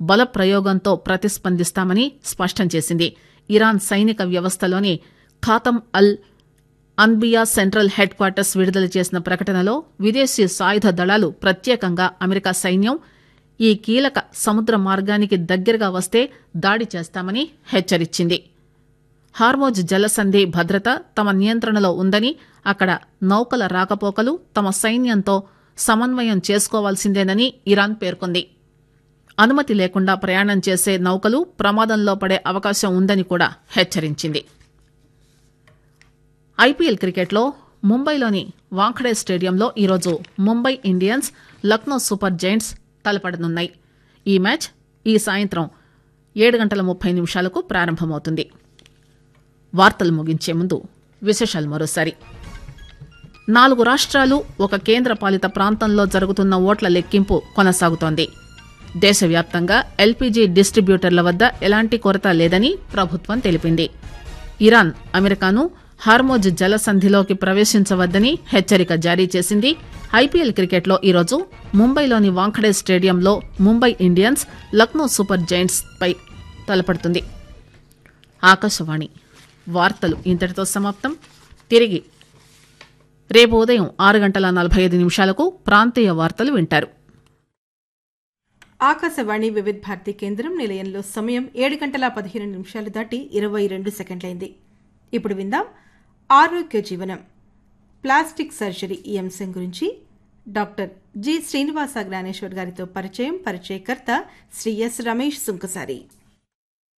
బల ప్రయోగంతో ప్రతిస్పందిస్తామని స్పష్టం చేసింది ఇరాన్ సైనిక వ్యవస్థలోని Khatam al Anbiya central headquarters విడుదల చేసిన ప్రకటనలో విదేశీ సాయుధ దళాలు ప్రత్యేకంగా అమెరికా సైన్యం ఈ కీలక సముద్ర మార్గానికి దగ్గరగా వస్తే దాడి చేస్తామని హెచ్చరించింది హార్మోజ్ జలసంధి భద్రత తమ నియంత్రణలో ఉందని అక్కడ నౌకల రాకపోకలు తమ సైన్యంతో సమన్వయం చేసుకోవాల్సిందేనని ఇరాన్ పేర్కొంది అనుమతి లేకుండా ప్రయాణం చేసే నౌకలు ప్రమాదంలో పడే అవకాశం ఉందని కూడా హెచ్చరించింది ఐపీఎల్ క్రికెట్లో ముంబైలోని వాంఖడే స్టేడియంలో ఈరోజు Mumbai Indians Lucknow super giants తలపడనున్నాయి ఈ మ్యాచ్ ఈ సాయంత్రం ఏడు గంటల ముప్పై నిమిషాలకు ప్రారంభమవుతుంది వార్తలు ముగించే ముందు విశేషాలు మరోసారి నాలుగు రాష్ట్రాలు ఒక కేంద్ర పాలిత ప్రాంతంలో జరుగుతున్న ఓట్ల లెక్కింపు కొనసాగుతోంది దేశవ్యాప్తంగా ఎల్పీజీ డిస్ట్రిబ్యూటర్ల వద్ద ఎలాంటి కొరత లేదని ప్రభుత్వం తెలిపింది ఇరాన్ అమెరికాను హార్మోజ్ జలసంధిలోకి ప్రవేశించవద్దని హెచ్చరిక జారీ చేసింది ఐపీఎల్ క్రికెట్లో ఈరోజు ముంబైలోని వాంఖడే స్టేడియంలో Mumbai Indians Lucknow super giants పై తలపడుతుంది ఆకాశవాణి వార్తలు ఇంతటితో సమాప్తం తిరిగి రేపు ఉదయం ఆరు గంటల నలభై ఐదు నిమిషాలకు ప్రాంతీయ వార్తలు వింటారు ఆకాశవాణి వివిధ భారతి కేంద్రం నిలయంలో సమయం ఏడు గంటల పదిహేను నిమిషాలు దాటి ఇరవై రెండు సెకండ్లైంది ఇప్పుడు విందాం ఆరోగ్య జీవనం ప్లాస్టిక్ సర్జరీ ఈ అంశం గురించి డాక్టర్ జి శ్రీనివాస జ్ఞానేశ్వర్ గారితో పరిచయం పరిచయకర్త శ్రీ ఎస్ రమేష్ సుంకసారి